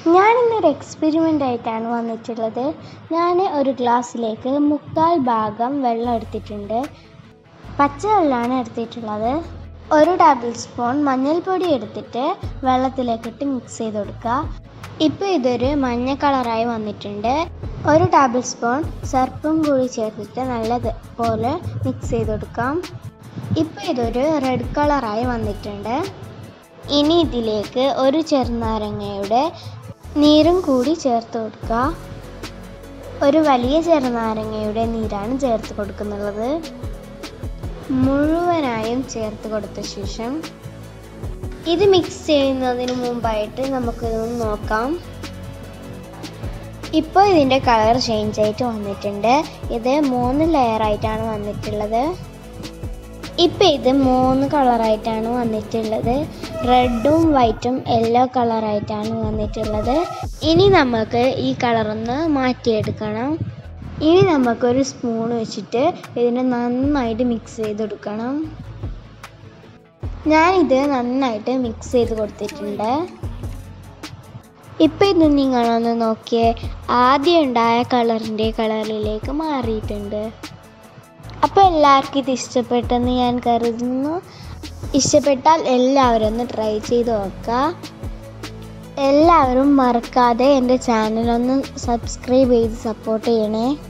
ഞാനിന്നൊരു experiment ആയിട്ടാണ് വന്നിട്ടുള്ളത് ഞാൻ ഒരു ഗ്ലാസ്സിലേക്ക് മുക്കാൽ ഭാഗം വെള്ളം എടുത്തിട്ടുണ്ട് പച്ചവെള്ളമാണ് എടുത്തിട്ടുള്ളത് ഒരു ടേബിൾ സ്പൂൺ മഞ്ഞൾപ്പൊടി എടുത്തിട്ട് വെള്ളത്തിലേക്കിട്ട് മിക്സ് ചെയ്ത് കൊടുക്കുക ഇപ്പോൾ ഇതൊരു മഞ്ഞ കളറായി വന്നിട്ടുണ്ട് ഒരു ടേബിൾ സ്പൂൺ സർപ്പും കൂടി ചേർത്തിട്ട് നല്ലതുപോലെ മിക്സ് ചെയ്ത് കൊടുക്കാം ഇപ്പോൾ ഇതൊരു റെഡ് കളറായി വന്നിട്ടുണ്ട് ഇനി ഇതിലേക്ക് ഒരു ചെറുനാരങ്ങയുടെ നീരും കൂടി ചേർത്ത് കൊടുക്കുക ഒരു വലിയ ചെറുനാരങ്ങയുടെ നീരാണ് ചേർത്ത് കൊടുക്കുന്നുള്ളത് മുഴുവനായും ചേർത്ത് കൊടുത്ത ശേഷം ഇത് മിക്സ് ചെയ്യുന്നതിന് മുമ്പായിട്ട് നമുക്കിതൊന്ന് നോക്കാം ഇപ്പോൾ ഇതിൻ്റെ കളർ ചേഞ്ച് ആയിട്ട് വന്നിട്ടുണ്ട് ഇത് മൂന്ന് ലെയർ ആയിട്ടാണ് വന്നിട്ടുള്ളത് ഇപ്പം ഇത് മൂന്ന് കളറായിട്ടാണ് വന്നിട്ടുള്ളത് റെഡും വൈറ്റും യെല്ലോ കളറായിട്ടാണ് വന്നിട്ടുള്ളത് ഇനി നമുക്ക് ഈ കളറൊന്ന് മാറ്റിയെടുക്കണം ഇനി നമുക്കൊരു സ്പൂൺ വെച്ചിട്ട് ഇതിനെ നന്നായിട്ട് മിക്സ് ചെയ്തെടുക്കണം ഞാനിത് നന്നായിട്ട് മിക്സ് ചെയ്ത് കൊടുത്തിട്ടുണ്ട് ഇപ്പം ഇത് നിങ്ങളൊന്ന് നോക്കിയേ ആദ്യം ഉണ്ടായ കളറിൻ്റെ കളറിലേക്ക് മാറിയിട്ടുണ്ട് അപ്പോൾ എല്ലാവർക്കും ഇത് ഇഷ്ടപ്പെട്ടെന്ന് ഞാൻ കരുതുന്നു ഇഷ്ടപ്പെട്ടാൽ എല്ലാവരും ഒന്ന് ട്രൈ ചെയ്ത് നോക്കുക എല്ലാവരും മറക്കാതെ എൻ്റെ ചാനൽ ഒന്ന് സബ്സ്ക്രൈബ് ചെയ്ത് സപ്പോർട്ട് ചെയ്യണേ